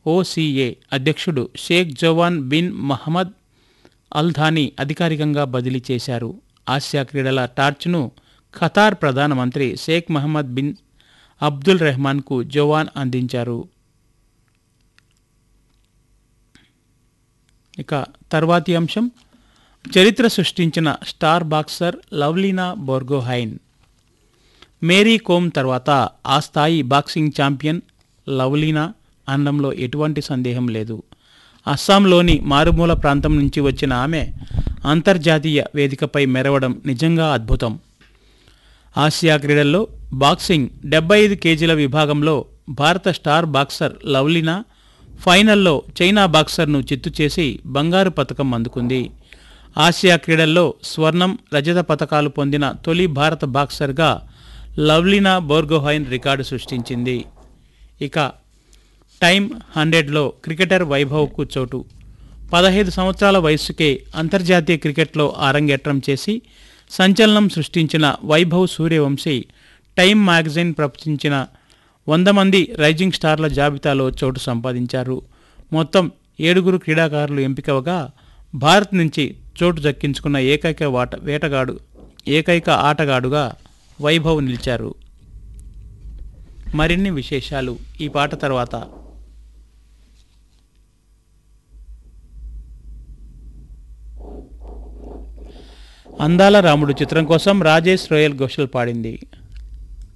OCA అధ్యక్షుడు Sheikh Joaan bin Mohammed Al Thani అధికారికంగా బదిలీ చేశారు ఆసియా క్రీడల టార్చ్ను ఖతార్ ప్రధానమంత్రి షేక్ మహమ్మద్ బిన్ అబ్దుల్ రెహమాన్కు జవాన్ అందించారు ఇక తర్వాతి అంశం చరిత్ర సృష్టించిన స్టార్ బాక్సర్ లవ్లీనా బోర్గోహైన్ మేరీ కోమ్ తర్వాత ఆ స్థాయి బాక్సింగ్ ఛాంపియన్ లవ్లీనా అనడంలో ఎటువంటి సందేహం లేదు అస్సాంలోని మారుమూల ప్రాంతం నుంచి వచ్చిన ఆమె అంతర్జాతీయ వేదికపై మెరవడం నిజంగా అద్భుతం ఆసియా క్రీడల్లో బాక్సింగ్ డెబ్బై ఐదు కేజీల విభాగంలో భారత స్టార్ బాక్సర్ లవ్లీనా ఫైనల్లో చైనా బాక్సర్ను చిత్తు చేసి బంగారు పతకం అందుకుంది ఆసియా క్రీడల్లో స్వర్ణం రజత పతకాలు పొందిన తొలి భారత బాక్సర్గా లవ్లీనా బోర్గోహైన్ రికార్డు సృష్టించింది ఇక టైమ్ హండ్రెడ్లో క్రికెటర్ వైభవ్కు చోటు పదహైదు సంవత్సరాల వయస్సుకే అంతర్జాతీయ క్రికెట్లో ఆరంగేట్రం చేసి సంచలనం సృష్టించిన వైభవ్ సూర్యవంశీ టైమ్ మ్యాగజైన్ ప్రచురించిన వంద మంది రైజింగ్ స్టార్ల జాబితాలో చోటు సంపాదించారు మొత్తం ఏడుగురు క్రీడాకారులు ఎంపికవగా భారత్ నుంచి చోటు దక్కించుకున్న ఏకైక వాట వేటగాడు ఏకైక ఆటగాడుగా వైభవ్ నిలిచారు మరిన్ని విశేషాలు ఈ పాట తర్వాత అందాల రాముడు చిత్రం కోసం రాజేష్ రోయల్ ఘోషల్ పాడింది